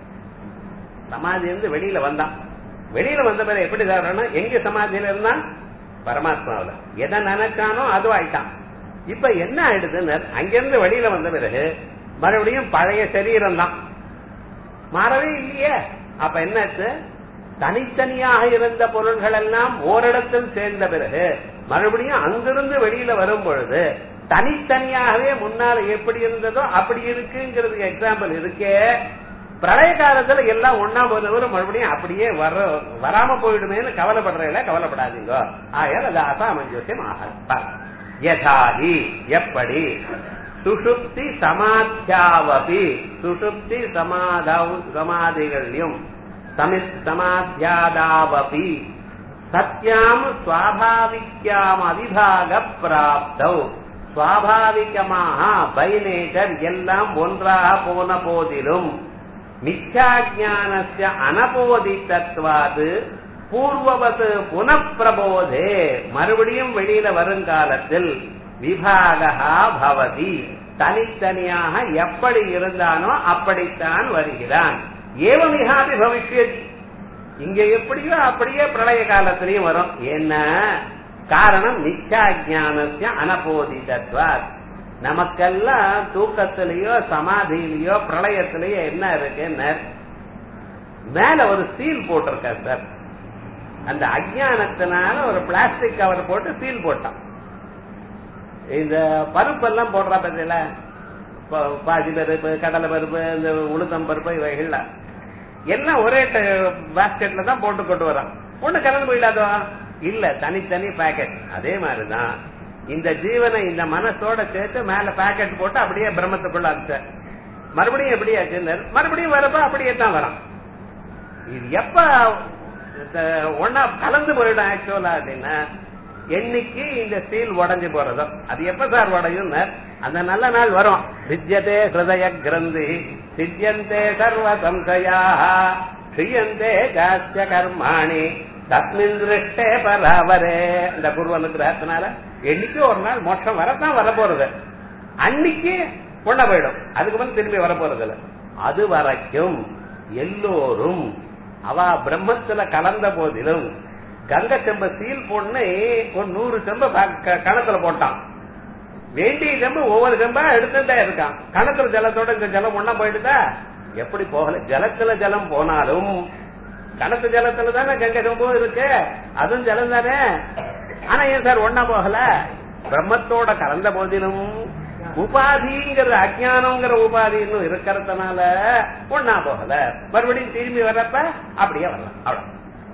சமாதி இருந்து வெளியில வந்தான் வெளியில வந்த பிறகு எப்படி சாப்பிடணும் எங்க சமாதியில இருந்தான் பரமாத்மாவில எதை நினைச்சானோ அதுவும் ஆயிட்டான் இப்ப என்ன ஆயிடுதுன்னு அங்கிருந்து வெளியில வந்த பிறகு மறுபடியும் பழைய சரீரம் தான் மாறவே இல்லையே அப்ப என்னாச்சு தனித்தனியாக இருந்த பொருள்கள் எல்லாம் ஓரிடத்தில் சேர்ந்த பிறகு மறுபடியும் அங்கிருந்து வெளியில வரும் பொழுது தனித்தனியாகவே முன்னால எப்படி இருந்ததோ அப்படி இருக்குங்கிறதுக்கு எக்ஸாம்பிள் இருக்கே பிரளய காலத்துல எல்லாம் ஒன்னா போனவரும் மறுபடியும் அப்படியே வர வராம போயிடுமேன்னு கவலைப்படுறீங்களா கவலைப்படாதீங்க ஆயால் அது அசாமஞ்சோசியம் ஆக யதாதி எப்படி சுஷுப்தி சமாத்தியாவபி சுஷுப்தி சமாதௌ சமாதிகளையும் சமாத்தியாதாவபி சத்யாம் சுவாபாவிக்யாம் அவிபாக பிராப்தௌ சுவாபாவிகமாக பை நேச்சர் எல்லாம் ஒன்றாக போன போதிலும் மிச்சாஜானஸ்ய அனபோதித்தத்வாது பூர்வவத் புனப்பிரபோதே மறுபடியும் வெளியில வருங்காலத்தில் விபாகா பவதி தனித்தனியாக எப்படி இருந்தானோ அப்படித்தான் வருகிறான் ஏவமிகாபி பவிஷ்யதி இங்க எப்படியோ அப்படியே பிரளய காலத்திலையும் வரும் என்ன காரணம் நிச்சாஜானஸ்ய அனபோதிதத்வாத் நமக்கெல்லாம் தூக்கத்திலேயோ சமாதியிலேயோ பிரளயத்திலேயோ என்ன இருக்குன்னு மேல ஒரு சீல் போட்டிருக்க சார் அந்த அஜானத்தினால ஒரு பிளாஸ்டிக் கவர் போட்டு சீல் போட்டான் இந்த பருப்பெல்லாம் போடுற பத்தியில பாசி பருப்பு கடலை பருப்பு இந்த உளுத்தம் பருப்பு இவைகள்ல எல்லாம் ஒரே பாஸ்கெட்ல தான் போட்டு கொண்டு வரான் ஒண்ணு கலந்து போயிடாதோ இல்ல தனித்தனி பாக்கெட் அதே மாதிரிதான் இந்த ஜீவனை இந்த மனசோட சேர்த்து மேல பாக்கெட் போட்டு அப்படியே பிரம்மத்துக்குள்ள அனுப்பிச்ச மறுபடியும் எப்படி ஆச்சு மறுபடியும் வரப்ப அப்படியே தான் வரான் இது எப்ப ஒன்னா கலந்து போயிடும் ஆக்சுவலா அப்படின்னா என்னைக்கு இந்த ஸ்டீல் உடஞ்சு போறதோ அது எப்ப சார் உடையும் அந்த நல்ல நாள் வரும் வித்யதே ஹிருதய கிரந்தி சித்தியந்தே சர்வ சம்சயா ஸ்ரீயந்தே ஜாஸ்ய கர்மாணி தஸ்மின் திருஷ்டே பராவரே இந்த குருவனுக்கு ரகத்தினால என்னைக்கு ஒரு நாள் மோட்சம் வரத்தான் வர போறது அன்னைக்கு பொண்ண போயிடும் அதுக்கு வந்து திரும்பி வர போறது இல்ல அது வரைக்கும் எல்லோரும் அவ பிரம்மத்துல கலந்த போதிலும் கங்க செம்ப சீல் பொண்ணு ஒரு நூறு செம்ப கணத்துல போட்டான் வேண்டிய செம்பு ஒவ்வொரு செம்பா எடுத்துட்டே இருக்கான் கணத்துல ஜலத்தோட இந்த ஜலம் ஒன்னா போயிடுதா எப்படி போகல ஜலத்துல ஜலம் போனாலும் கணத்து ஜலத்துல தானே கங்கை செம்பும் இருக்கு அதுவும் ஜலம் தானே ஆனா ஏன் சார் ஒன்னா போகல பிரம்மத்தோட கலந்த போதிலும் உபாதிங்கிற அஜானங்கிற உபாதி இன்னும் இருக்கிறதுனால ஒன்னா போகல மறுபடியும் திரும்பி வர்றப்ப அப்படியே வரலாம் அவ்வளவு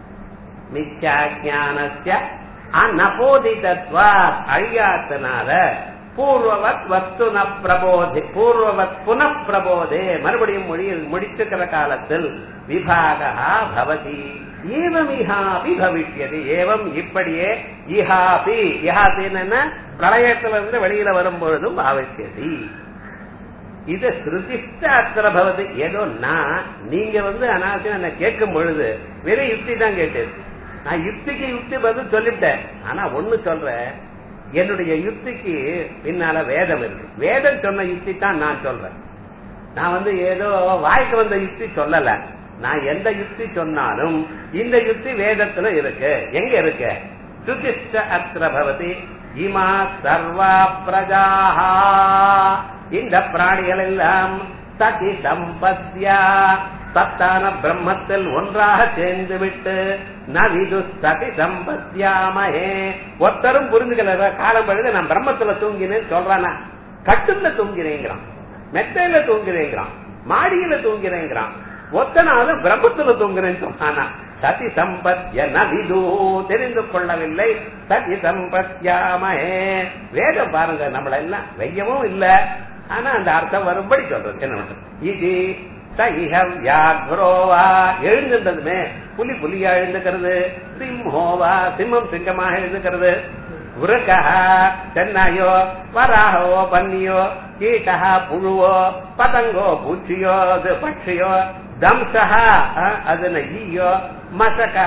மித்யாஜானஸ்ய அநபோதிதத்வா அழியாத்தனால பூர்வவத் வஸ்து ந பிரபோதே பூர்வவத் புன பிரபோதே மறுபடியும் மொழி முடிச்சுக்கிற காலத்தில் விபாகா பவதி ஏவமிஹாபி பவிஷ்யது ஏவம் இப்படியே இஹாபி இஹாபின்னு என்ன பிரளயத்திலிருந்து வெளியில வரும்பொழுதும் பாவிஷ்யதி இது ஸ்ருதிஷ்டாத்திர பவதி ஏதோ நான் நீங்க வந்து அனாவசியம் என்ன கேட்கும் பொழுது வெறும் யுக்தி தான் கேட்டது நான் யுக்திக்கு யுக்தி பதில் சொல்லிவிட்டேன் ஆனா ஒண்ணு சொல்றேன் என்னுடைய யுக்திக்கு பின்னால வேதம் இருக்கு வேதம் சொன்ன யுக்தி தான் நான் சொல்றேன் நான் வந்து ஏதோ வாய்க்கு வந்த யுக்தி சொல்லல நான் எந்த யுக்தி சொன்னாலும் இந்த யுக்தி வேதத்துல இருக்கு எங்க இருக்கு சுதிஷ்ட அத்திர பவதி இமா சர்வா பிரஜாஹா இந்த பிராணிகள் எல்லாம் சதி சம்பத்யா சத்தான பிரம்மத்தில் ஒன்றாக சேர்ந்து விட்டு நவிது சதி சம்பத்தியாமயே ஒருத்தரும் புரிஞ்சுக்கல காலம் பழுது நான் பிரம்மத்துல தூங்கினேன்னு சொல்றானா கட்டுல தூங்கினேங்கிறான் மெத்தையில தூங்கினேங்கிறான் மாடியில தூங்கினேங்கிறான் ஒத்தனாவது பிரம்மத்துல தூங்குறேன்னு சொன்னானா சதி சம்பத்ய நவிது தெரிந்து கொள்ளவில்லை சதி சம்பத்யாமயே வேதம் பாருங்க நம்மள எல்லாம் வெய்யவும் இல்ல ஆனா அந்த அர்த்தம் வரும்படி சொல்றது என்ன பண்றது இது சைஹ வியாக்ரோவா எழுந்துன்றதுமே புலி புலியா எழுந்துக்கிறது சிம்ஹோவா சிம்மம் சிங்கமாக எழுந்துக்கிறது உருக்கா தென்னாயோ வராகவோ பன்னியோ கீட்டா புழுவோ பதங்கோ பூச்சியோ அது பட்சியோ தம்சா அது ஈயோ மசகா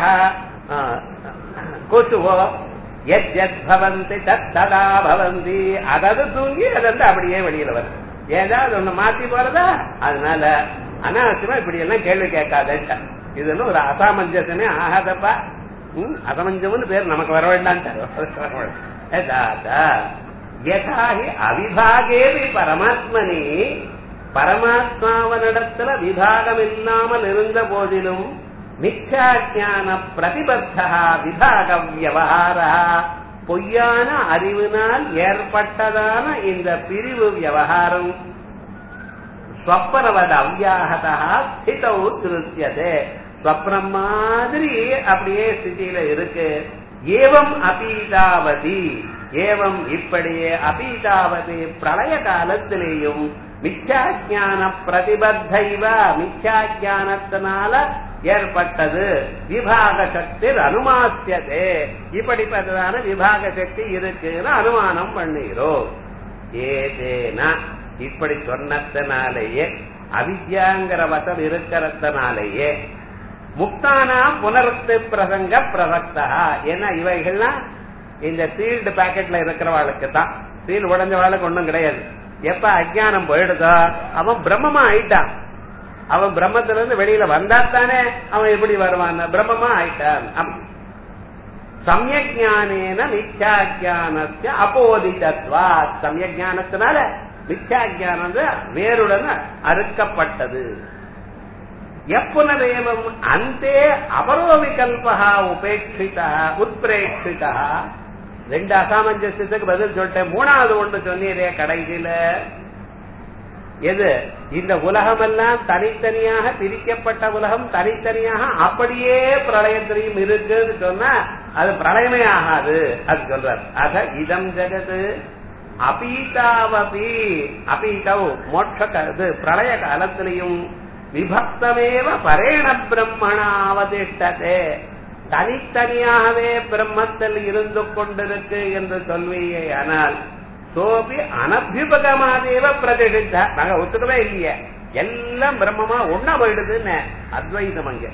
கொசுவோ எத் எத் பவந்தி தத் ததா பவந்தி அதாவது தூங்கி அது வந்து அப்படியே வெளியில வரும் ஏதாவது ஒண்ணு மாத்தி போறதா அதனால அனாவசியமா இப்படி எல்லாம் கேள்வி கேட்காதேன்ட்டா இதுன்னு ஒரு அசாமஞ்சசமே ஆகாதப்பா ம், அசமஞ்சம்னு பேர் நமக்கு வர வேண்டாம் யதாஹி அவிபாகேவி பரமாத்மனி பரமாத்மாவனிடத்துல விபாகம் இல்லாமல் இருந்த போதிலும் மிச்சாஜான பிரதிபத்தா விபாக வியவகாரா பொய்யான அறிவினால் ஏற்பட்டதான இந்த பிரிவு விவகாரம் ஸ்வப்னவத அவ்யாகதா ஸ்திதௌ திருத்தியதே ஸ்வப்னம் மாதிரி அப்படியே ஸ்திதியில இருக்கு ஏவம் அபீதாவதி ஏவம் இப்படியே அபீதாவதி பிரளய காலத்திலேயும் மிச்சாஜான பிரதிபத்தைவ மிச்சாஜானத்தினால ஏற்பட்டது விபாக சக்தி அனுமாசியதே இப்படிப்பட்டதான விபாக சக்தி இருக்குன்னு அனுமானம் பண்ணுகிறோம் ஏதேனா இப்படி சொன்னதுனாலேயே அவித்யாங்கிற வசம் இருக்கிறதுனாலேயே முக்தானா புனருத்து பிரசங்க பிரசக்தா ஏன்னா இவைகள்லாம் இந்த சீல்டு பாக்கெட்ல இருக்கிறவாளுக்கு தான் சீல் உடஞ்சவாளுக்கு ஒண்ணும் கிடையாது எப்ப அஜ்ஞானம் போயிடுதோ அவன் பிரம்மமா ஆயிட்டான் அவன் பிரம்மத்துல இருந்து வெளியில வந்தா தானே அவன் எப்படி வருவான் பிரம்மமா ஆயிட்டான் அப்படி சமயஜானேன மித்யாஜானஸ்ய அப்போதிதத்வா சமயஜானத்தினால மித்யாஜானம் வேருடன் அறுக்கப்பட்டது எப்புனரேவம் அந்தே அபரோ விகல்பா உபேட்சிதா உத்பிரேட்சிதா ரெண்டு அசாமஞ்சசியத்துக்கு பதில் சொல்லிட்டேன் மூணாவது ஒன்று சொன்னீரே கடைசியில எது இந்த உலகமெல்லாம் தனித்தனியாக பிரிக்கப்பட்ட உலகம் தனித்தனியாக அப்படியே பிரளயத்திலையும் இருக்குன்னு சொன்னா அது பிரளயமே ஆகாது அது சொல்றார் அத இதம் ஜெகது அபீதாவபி அபீதவ் மோட்ச க- இது பிரளய காலத்திலையும் விபக்தமேவ பரேண பிரம்மணா அவதிஷ்டதே தனித்தனியாகவே பிரம்மத்தில் இருந்து கொண்டிருக்கு என்று சொல்வியே ஆனால் சோபி அனபியுபகமாதேவ பிரதிஷ்ட நாங்க ஒத்துக்கவே இல்லையே எல்லாம் பிரம்மமா ஒன்னா போயிடுதுன்னு அத்வைதம் அங்க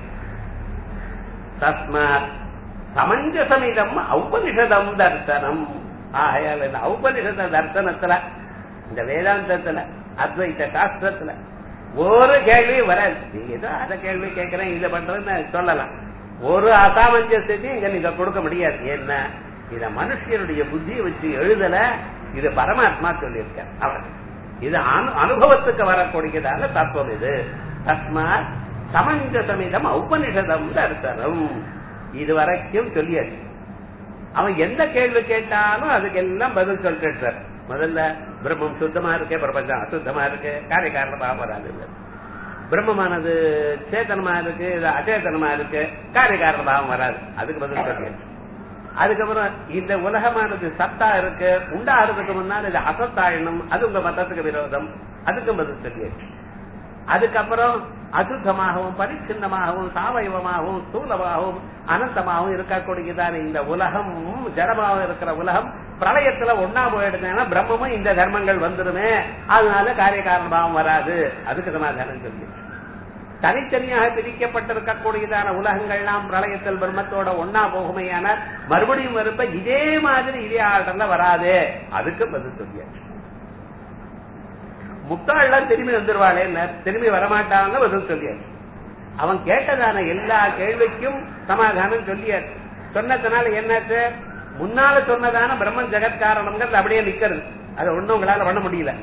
தஸ்மாத் சமஞ்சசமிதம் ஔபனிஷதம் தர்சனம் ஆகையால் இந்த ஔபனிஷத தர்சனத்துல இந்த வேதாந்தத்துல அத்வைத சாஸ்திரத்துல ஒரு கேள்வி வராது நீங்க ஏதோ அத கேள்வி கேட்கிறேன் இதை பண்றேன்னு சொல்லலாம் ஒரு அசாமஞ்சத்தையும் இங்க நீங்க கொடுக்க முடியாது என்ன இத மனுஷனுடைய புத்தியை வச்சு எழுதல இது பரமாத்மா சொல்லியிருக்க அவர் இது அனு- அனுபவத்துக்கு வரக்கூடியதான தத்துவம் இது தஸ்மாத் சமஞ்சசமிதம் ஔபனிஷதம் தர்சனம் இது வரைக்கும் சொல்லியாச்சு அவன் எந்த கேள்வி கேட்டாலும் அதுக்கெல்லாம் பதில் சொல்லிட்டு சார் முதல்ல பிரம்மம் சுத்தமா இருக்கு பிரபஞ்சம் அசுத்தமா இருக்கு காரிய காரண பாவராது பிரம்மமானது சேத்தனமா இருக்கு இது அச்சேதனமா இருக்கு காரிய காரண பாவம் வராது அதுக்கு பதில் சொல்லியாச்சு அதுக்கப்புறம் இந்த உலகமானது சத்தா இருக்கு உண்டாகிறதுக்கு முன்னால் இது அசத்தாயினும் அது உங்க மதத்துக்கு விரோதம் அதுக்கும் பதில் சொல்லியாச்சு அதுக்கப்புறம் அசுத்தமாகவும் பரிச்சின்னமாகவும் சாவயவமாகவும் ஸ்தூலமாகவும் அனந்தமாகவும் இருக்கக்கூடியதான இந்த உலகம் ஜடமாகவும் இருக்கிற உலகம் பிரளயத்துல ஒன்னா போயிடுதுன்னா பிரம்மமும் இந்த தர்மங்கள் வந்துருமே அதனால காரிய காரணமாகவும் வராது அதுக்கு சமாதானம் சொல்லி தனித்தனியாக பிரிக்கப்பட்டிருக்கக்கூடியதான உலகங்கள்லாம் பிரளயத்தில் பிரம்மத்தோட ஒன்னா போகுமையானால் மறுபடியும் வருப்ப இதே மாதிரி இதே ஆர்டர்ல வராது அதுக்கு பதில் சொல்லியாச்சு முட்டாள்லாம் திரும்பி வந்துருவாளே திரும்பி வரமாட்டாங்க பதில் சொல்லியாச்சு அவன் கேட்டதான எல்லா கேள்விக்கும் சமாதானம் சொல்லியாச்சு சொன்னதுனால என்னாச்சு முன்னால சொன்னதான பிரம்மன் ஜெகத் காரணம்ங்கிறது அப்படியே நிக்கிறது அதை ஒண்ணும் உங்களால பண்ண முடியல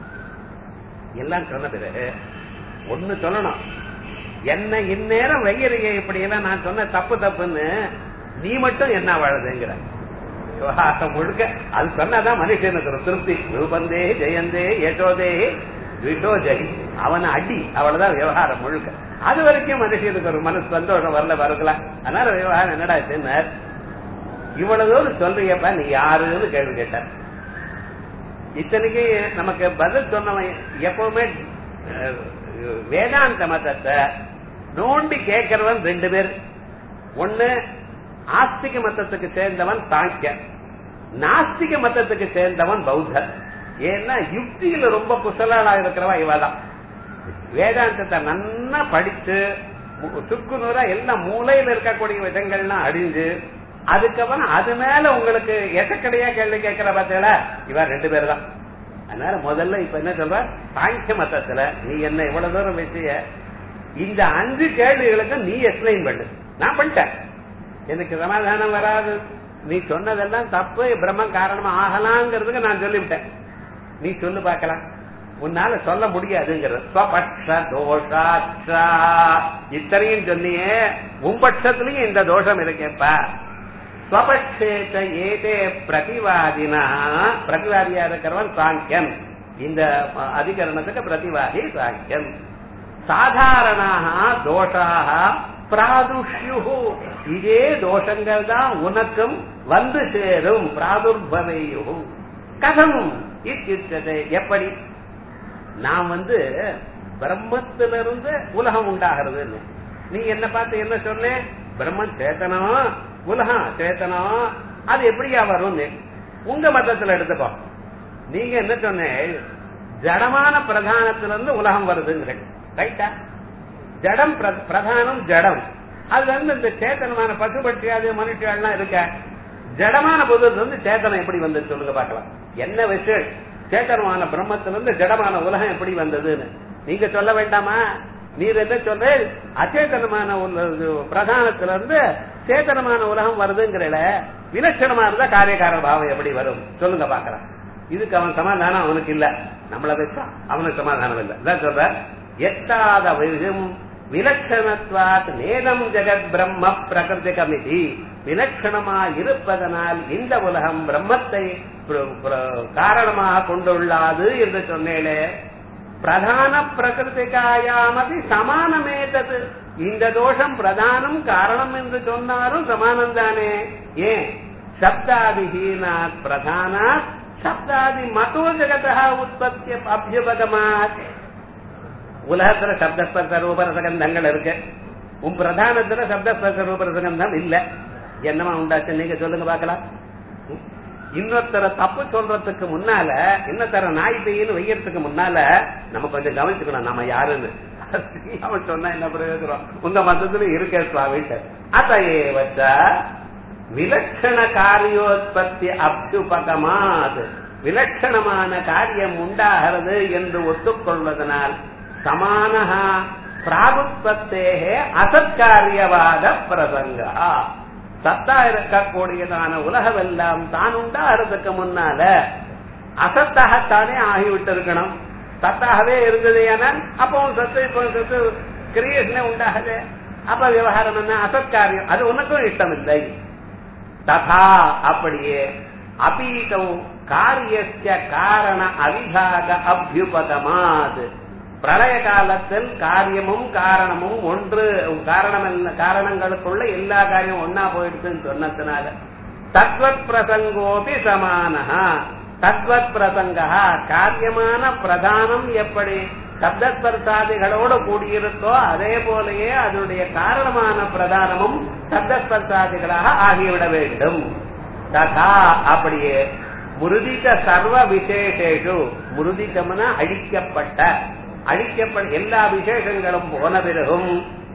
எல்லாம் சொன்ன பிறகு ஒண்ணு சொல்லணும் என்ன இந்நேரம் வெய்யறிய இப்படி எல்லாம் நான் சொன்ன தப்பு தப்புன்னு நீ மட்டும் என்ன வாழுதுங்கிற விவகாரம் முழுக்க அது சொன்னாதான் மனுஷனுக்கு ஒரு திருப்தி ரூபந்தே ஜெயந்தே யசோதே விஷோ ஜெய் அவனை அடி அவ்வளவுதான் விவகாரம் முழுக்க அது வரைக்கும் மனுஷனுக்கு ஒரு மனசு சந்தோஷம் வரல வரலாம் அதனால விவகாரம் என்னடா சொன்னார் இவ்வளவு தூரம் சொல்றியப்பா நீ யாருன்னு கேள்வி கேட்டார் இத்தனைக்கு நமக்கு பதில் சொன்னவன் எப்பவுமே அஹ், வேதாந்த மதத்தை நோண்டி கேட்கிறவன் ரெண்டு பேர் ஒண்ணு ஆஸ்திக மதத்துக்கு சேர்ந்தவன் சாங்கியன் நாஸ்திக மதத்துக்கு சேர்ந்தவன் பௌத்தர் ஏன்னா யுக்தியில ரொம்ப குசலாளா இருக்கிறவா இவதான் வேதாந்தத்தை நன்னா படிச்சு மு- சுக்கு நூறா எல்லாம் மூலையில இருக்கக்கூடிய விதங்கள்லாம் அழிஞ்சு அதுக்கப்புறம் அது மேல உங்களுக்கு எசக்கடையா கேள்வி கேட்கிற பார்த்தீங்களா இவ ரெண்டு பேர் தான் அதனால முதல்ல இப்ப என்ன சொல்ற சாங்கிய மதத்துல நீ என்ன இவ்வளவு தூரம் வச்சிய இந்த அஞ்சு கேள்விகளுக்கு நீ எக்ஸ்பிளைன் பண்ணு நான் பண்ணிட்டேன் எனக்கு சமாதானம் வராது நீ சொன்னதெல்லாம் தப்பு பிரம்ம காரணமா ஆகலாங்கிறதுக்கு நான் சொல்லிவிட்டேன் நீ சொல்லு பார்க்கலாம் உன்னால சொல்ல முடியாதுங்கிறது ஸ்வபக்ஷ தோஷாட்சா இத்தனையும் சொன்னியே உன் பட்சத்திலையும் இந்த தோஷம் இருக்கேப்பா ஸ்வபக்ஷேத ஏதே பிரதிவாதினா பிரதிவாதியா இருக்கிறவன் சாங்கியன் இந்த அதிகரணத்துக்கு பிரதிவாதி சாங்கியன் சாதாரணாக தோஷாக பிராதுஷ்யு இதே தோஷங்கள் தான் உனக்கும் வந்து சேரும் பிராதுர்பவேயு கதம் இத்தியுச்சதே எப்படி நான் வந்து பிரம்மத்திலிருந்து உலகம் உண்டாகிறதுன்னு நீ என்ன பார்த்து என்ன சொன்ன பிரம்மன் சேத்தனம் உலகம் சேத்தனம் அது எப்படியா வரும் உங்க மதத்துல எடுத்துக்கோ நீங்க என்ன சொன்ன ஜடமான பிரதானத்திலிருந்து உலகம் வருதுங்கிற ரைட்டா ஜடம் பிர- பிரதானம் ஜடம் அதுல இருந்து இந்த சேத்தனமான பசுபட்சியாது மனுஷியாலாம் இருக்க ஜடமான பொருள் வந்து சேத்தனம் எப்படி வந்தது சொல்லுங்க பார்க்கலாம் என்ன விஷயம் சேத்தனமான பிரம்மத்திலிருந்து ஜடமான உலகம் எப்படி வந்ததுன்னு நீங்க சொல்ல வேண்டாமா நீர் என்ன சொல்ற அச்சேதனமான உள்ள- பிரதானத்துல இருந்து சேத்தனமான உலகம் வருதுங்கிறல விலட்சணமா இருந்தா காரியக்கார பாவம் எப்படி வரும் சொல்லுங்க பாக்கலாம் இதுக்கு அவன் சமாதானம் அவனுக்கு இல்ல நம்மள வச்சா அவனுக்கு சமாதானம் இல்ல இதான் சொல்ற எட்டாத விதம் விலட்சணத்வாத் நேதம் ஜெகத் பிரம்ம பிரகிருதிகமிதி விலட்சணமா இருப்பதனால் இந்த உலகம் பிரம்மத்தை பிர- பிர- காரணமாக கொண்டுள்ளாது என்று சொன்னேனே பிரதான பிரகிருதிகாயாமதி சமானமேதது இந்த தோஷம் பிரதானம் காரணம் என்று சொன்னாரும் சமானம் தானே ஏன் சப்தாதிஹீனாத் பிரதானாத் சப்தாதி மதோ ஜெகதா உற்பத்தி அபியுபகமாத் உலகத்துல சப்தஸ்பர்ச ரூபரசகந்தங்கள் இருக்கு உன் பிரதானத்துல சப்தஸ்பர்ச ரூபரசகந்தம் இல்ல என்னமா உண்டாச்சு நீங்க சொல்லுங்க பாக்கலாம் இன்னொருத்தர தப்பு சொல்றதுக்கு முன்னால இன்னொருத்தர நாய் பெய்யன்னு வையறதுக்கு முன்னால நம்ம கொஞ்சம் கவனிச்சுக்கணும் நம்ம யாருன்னு அவன் சொன்னா என்ன பிரயோஜனம் உங்க மதத்துல இருக்க சுவாமிட்ட அத்தையேவச்ச விலட்சண காரியோத்பத்தி அப்யுபகமாத் விலட்சணமான காரியம் உண்டாகிறது என்று ஒத்துக்கொள்வதனால் சமானஹா பிராகுத்பத்தேகே அசத்காரியவாத பிரசங்கா சத்தா இருக்கக்கூடியதான உலகமெல்லாம் தான் உண்டாகிறதுக்கு முன்னால அசத்தாகத்தானே ஆகிவிட்டு இருக்கணும் சத்தாகவே இருந்தது ஏனால் அப்போ சத்து இப்போ சத்து கிரியேஷனே உண்டாகுது அப்ப விவகாரம் என்ன அசத்காரியம் அது உனக்கும் இஷ்டம் இல்லை ததா அப்படியே அபீதம் காரியஸ்ய காரண அவிபாக அபியுபகமாத் பிரளய காலத்தில் காரியமும் காரணமும் ஒன்று காரணம் என்ன காரணங்களுக்குள்ள எல்லா காரியமும் ஒன்னா போயிடுச்சுன்னு சொன்னதுனால தத்வத் பிரசங்கோபி சமானஹா தத்வத் பிரசங்கா காரியமான பிரதானம் எப்படி சப்தஸ்பர்சாதிகளோடு கூடியிருக்கோ அதே போலயே அதனுடைய காரணமான பிரதானமும் சப்தஸ்பர்சாதிகளாக ஆகிவிட வேண்டும் ததா அப்படியே முருதிக சர்வ விசேஷேஷு முருதிகம்னா அழிக்கப்பட்ட அழிக்கப்பட்ட எல்லா விசேஷங்களும் போன பிறகும்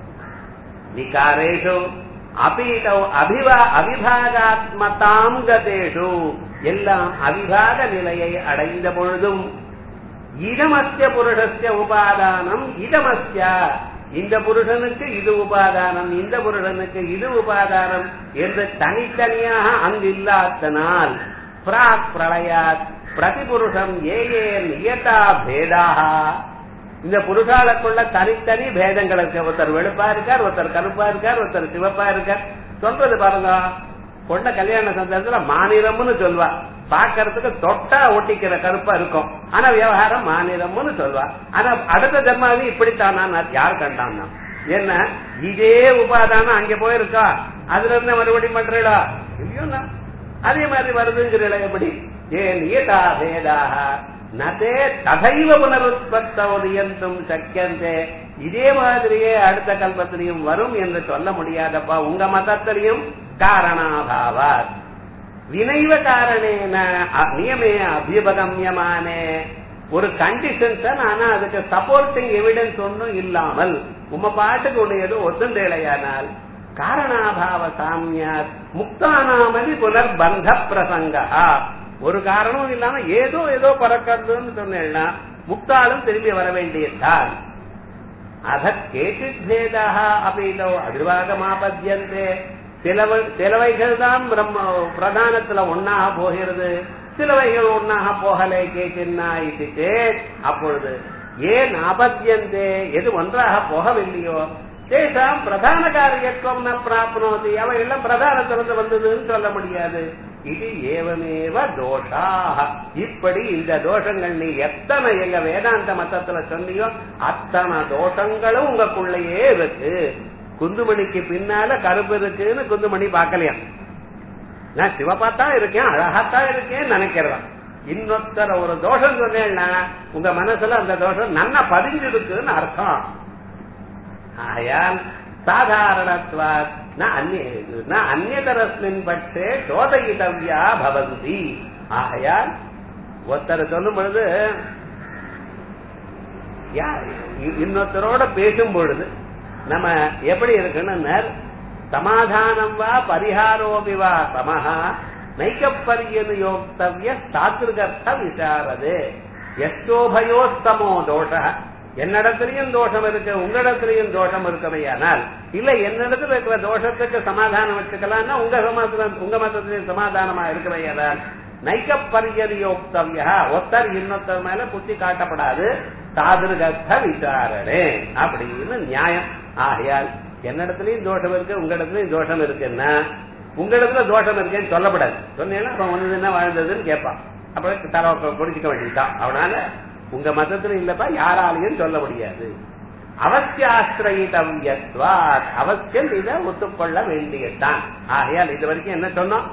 விகாரேஷு அபீதௌ அபிவா அவிபாகாத்மதாம் கதேஷு எல்லாம் அவிபாக நிலையை அடைந்த பொழுதும் இதமஸ்ய புருஷஸ்ய உபாதானம் இதமஸ்ய இந்த புருஷனுக்கு இது உபாதானம் இந்த புருஷனுக்கு இது உபாதானம் என்று தனித்தனியாக அங்கு இல்லாதனால் பிராக் பிரளயாத் பிரதிபுருஷம் ஏ ஏ நியதா பேதாக இந்த புருஷாளுக்குள்ள தனித்தனி பேதங்கள் இருக்கு ஒருத்தர் வெளுப்பா இருக்கார் ஒருத்தர் கருப்பா இருக்கார் ஒருத்தர் சிவப்பா இருக்கார் சொல்றது பாருங்க பொண்ண கல்யாண சந்தர்ப்பத்துல மாநிலம்னு சொல்வா பாக்கிறதுக்கு தொட்டா ஒட்டிக்கிற கருப்பா இருக்கும் ஆனா விவகாரம் மாநிலம்னு சொல்வா ஆனா அடுத்த ஜென்மாவே இப்படித்தான் யார் கண்டான்னா என்ன இதே உபாதானம் அங்க போயிருக்கா அதுல இருந்து மறுபடியும் பண்றீடா இல்லையோண்ணா அதே மாதிரி வருதுங்கிறீங்களா எப்படி ஏன் ஏதா வேதாக நதே ததைவ புனருத்பத்தோதியந்தும் சக்கியந்தே இதே மாதிரியே அடுத்த கல்பத்திலையும் வரும் என்று சொல்ல முடியாதப்பா உங்க மதத்திலையும் காரணாபாவாத் வினைவ காரணேன அ- நியமே அபிபகமியமானே ஒரு கண்டிஷன்ஸ் ஆனா அதுக்கு சப்போர்ட்டிங் எவிடன்ஸ் ஒன்றும் இல்லாமல் உம்ம பாட்டுக்கு ஒண்ணு ஏதோ ஒத்துண்டேலையானால் காரணாபாவ சாமியாத் முக்தானாமதி புனர்பந்த பிரசங்கா ஒரு காரணமும் இல்லாம ஏதோ ஏதோ பறக்கிறதுன்னு சொன்னேன்னா முக்தாலும் திரும்பி வர வேண்டியதுதான் அத கேச்சித் பேதாக அப்படிதோ அபிர்வாகமாபத்தியந்தே சிலவை சிலவைகள் தான் பிரம்ம பிரதானத்துல ஒன்னாக போகிறது சிலவைகள் ஒன்னாக போகலை கேச்சின்னா இது சேத் அப்பொழுது ஏன் ஆபத்தியந்தே எது ஒன்றாக போகவில்லையோ தேசாம் பிரதான காரியத்துவம் ந பிராப்னோதி அவை எல்லாம் பிரதானத்திலிருந்து வந்ததுன்னு சொல்ல முடியாது இது ஏவமேவ தோஷாக இப்படி இந்த தோஷங்கள் நீ எத்தனை எங்க வேதாந்த மத்தத்துல சொன்னியோ அத்தனை தோஷங்களும் உங்களுக்குள்ளேயே இருக்கு குந்துமணிக்கு பின்னால கருப்பு இருக்குன்னு குந்துமணி பார்க்கலையா நான் சிவப்பாத்தான் இருக்கேன் அழகாத்தான் இருக்கேன்னு நினைக்கிறேன் இன்னொருத்தர ஒரு தோஷம் சொன்னேன்னா உங்க மனசுல அந்த தோஷம் நன்னா பதிஞ்சிருக்குன்னு அர்த்தம் ஆயால் சாதாரணத்வாத் ந அந்நிய ந அந்நியதரஸ்மின் பட்சே சோதயிதவ்யா பவந்தி ஆகையால் ஒருத்தர் சொல்லும் பொழுது யா- இ- இன்னொருத்தரோட பேசும் பொழுது நம்ம எப்படி இருக்குன்னு சமாதானம் வா பரிகாரோபி வா சமஹா நைக்கப்பரியது யோக்தவ்ய சாத்ருகர்த்த விசாரது எஸ்டோபயோஸ்தமோ தோஷ என்னிடத்திலையும் தோஷம் இருக்கு உங்களிடத்திலையும் தோஷம் இருக்கவையானால் இல்ல என்னிடத்துல இருக்கிற தோஷத்துக்கு சமாதானம் வச்சுக்கலாம்னா உங்க சமாதானம் உங்க மதத்திலையும் சமாதானமா இருக்கவையானால் நைக்கப்பரியதியோக்தவ்யா ஒத்தர் இன்னொருத்தர் மேல புத்தி காட்டப்படாது சாதுர்கர்த்த விசாரணே அப்படின்னு நியாயம் ஆகையால் என்னிடத்துலயும் தோஷம் இருக்கு உங்களிடத்துலயும் தோஷம் இருக்குன்னா உங்களிடத்துல தோஷம் இருக்கேன்னு சொல்லப்படாது சொன்னீங்கன்னா அப்ப ஒண்ணு என்ன வாழ்ந்ததுன்னு கேட்பான் அப்புறம் தர குடிச்சிக்க வேண்டியதுதான் அவனால உங்க மதத்துல இல்லப்பா யாராலையும் சொல்ல முடியாது அவசியாசிரயிதவ்யத்வாத் அவசியம் இதை ஒத்துக்கொள்ள வேண்டியதுதான் ஆகையால் இது வரைக்கும் என்ன சொன்னோம்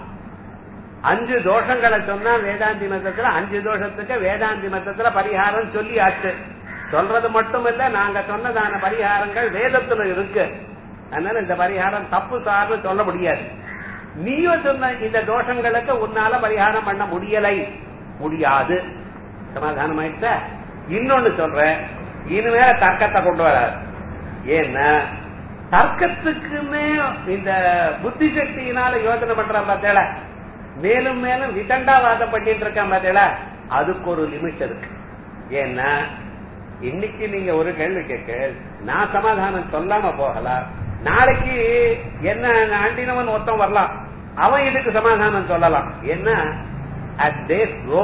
அஞ்சு தோஷங்களை சொன்னா வேதாந்தி மதத்துல அஞ்சு தோஷத்துக்கு வேதாந்தி மதத்துல பரிகாரம் சொல்லி ஆச்சு சொல்றது மட்டும் இல்ல நாங்க சொன்னதான பரிகாரங்கள் வேதத்துல இருக்கு அதனால இந்த பரிகாரம் தப்பு சார்னு சொல்ல முடியாது நீயும் சொன்ன இந்த தோஷங்களுக்கு உன்னால பரிகாரம் பண்ண முடியலை முடியாது சமாதானம் ஆயிடுச்சா இன்னொன்னு சொல்றேன் இனிமேல தர்க்கத்தை கொண்டு வராது ஏன்னா தர்க்கத்துக்குமே இந்த புத்தி சக்தியினால யோசனை பண்றான் பார்த்தேல மேலும் மேலும் விதண்டாவாதம் பண்ணிட்டு இருக்கான் பார்த்தேல அதுக்கு ஒரு லிமிட் இருக்கு ஏன்னா இன்னைக்கு நீங்க ஒரு கேள்வி கேட்க நான் சமாதானம் சொல்லாம போகலாம் நாளைக்கு என்ன ஆண்டினவன் ஒருத்தன் வரலாம் அவன் இதுக்கு சமாதானம் சொல்லலாம் என்ன அட் டே ரோ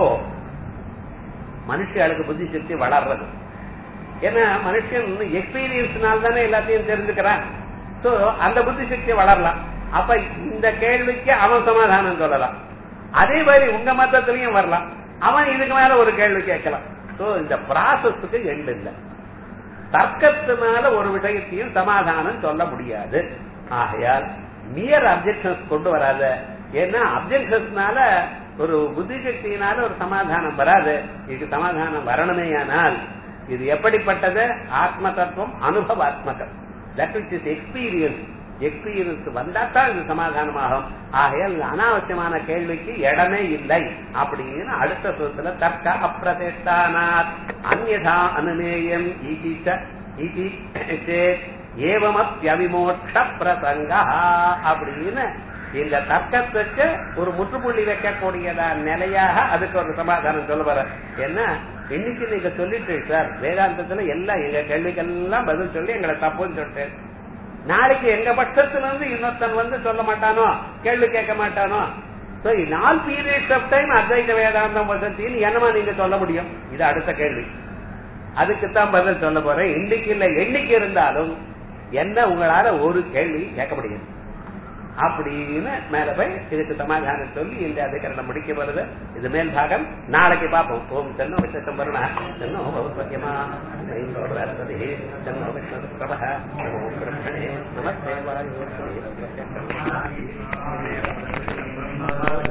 மனுஷியாளுக்கு புத்தி சக்தி வளர்றது ஏன்னா மனுஷன் எக்ஸ்பீரியன்ஸ்னால தானே எல்லாத்தையும் தெரிஞ்சுக்கிறான் சோ அந்த புத்தி சக்தி வளரலாம் அப்ப இந்த கேள்விக்கு அவன் சமாதானம் சொல்லலாம் அதே மாதிரி உங்க மத்தத்திலையும் வரலாம் அவன் இதுக்கு மேல ஒரு கேள்வி கேட்கலாம் சோ இந்த ப்ராசஸுக்கு எண்டு இல்லை தர்க்கத்தினால ஒரு விஷயத்தையும் சமாதானம் சொல்ல முடியாது ஆகையால் நியர் அப்செக்ஷன்ஸ் கொண்டு வராத ஏன்னா அப்செக்ஷன்ஸ்னால ஒரு புத்தி சக்தியினால ஒரு சமாதானம் வராது இதுக்கு சமாதானம் வரணுமேயானால் இது எப்படிப்பட்டது ஆத்ம தத்துவம் அனுபவாத்மகம் that which is experience experience வந்தா தான் இது சமாதானமாகும் ஆகையால் அனாவசியமான கேள்விக்கு இடமே இல்லை அப்படின்னு அடுத்த சொத்துல தர்க்க அப்பிரதிஷ்டானாத் அந்யதா அனுமேயம் இதி ச இதி சேத் ஏவமப்யவிமோட்ச பிரசங்கா அப்படின்னு இந்த தர்க்கத்துக்கு ஒரு முற்றுப்புள்ளி வைக்கக்கூடியதா நிலையாக அதுக்கு ஒரு சமாதானம் சொல்ல வர என்ன இன்னைக்கு நீங்க சொல்லிட்டு சார் வேதாந்தத்துல எல்லாம் எங்க கேள்விக்கெல்லாம் பதில் சொல்லி எங்களை தப்புன்னு சொல்லிட்டு நாளைக்கு எங்க பட்சத்துல இருந்து இன்னொருத்தன் வந்து சொல்ல மாட்டானோ கேள்வி கேட்க மாட்டானோ So, நாலு பீரியட்ஸ் ஆஃப் டைம் அத்வைத வேதாந்தம் வசத்தின்னு என்னமா நீங்க சொல்ல முடியும் இது அடுத்த கேள்வி அதுக்குத்தான் பதில் சொல்ல போறேன் இன்னைக்கு இல்ல என்னைக்கு இருந்தாலும் என்ன உங்களால ஒரு கேள்வி கேட்க முடியும் அப்படின்னு மேல போய் இதுக்கு சமாதானம் சொல்லி இந்த அதிகரணம் முடிக்க வருது இது மேல் பாகம் நாளைக்கு பார்ப்போம் ஓம் சென்னோ விசேஷம் வருணா சென்னோ பௌத்வக்கியமா சன்னோ விஷ்ணு பிரபா நமோ பிரம்மணே நமஸ்தே வாயு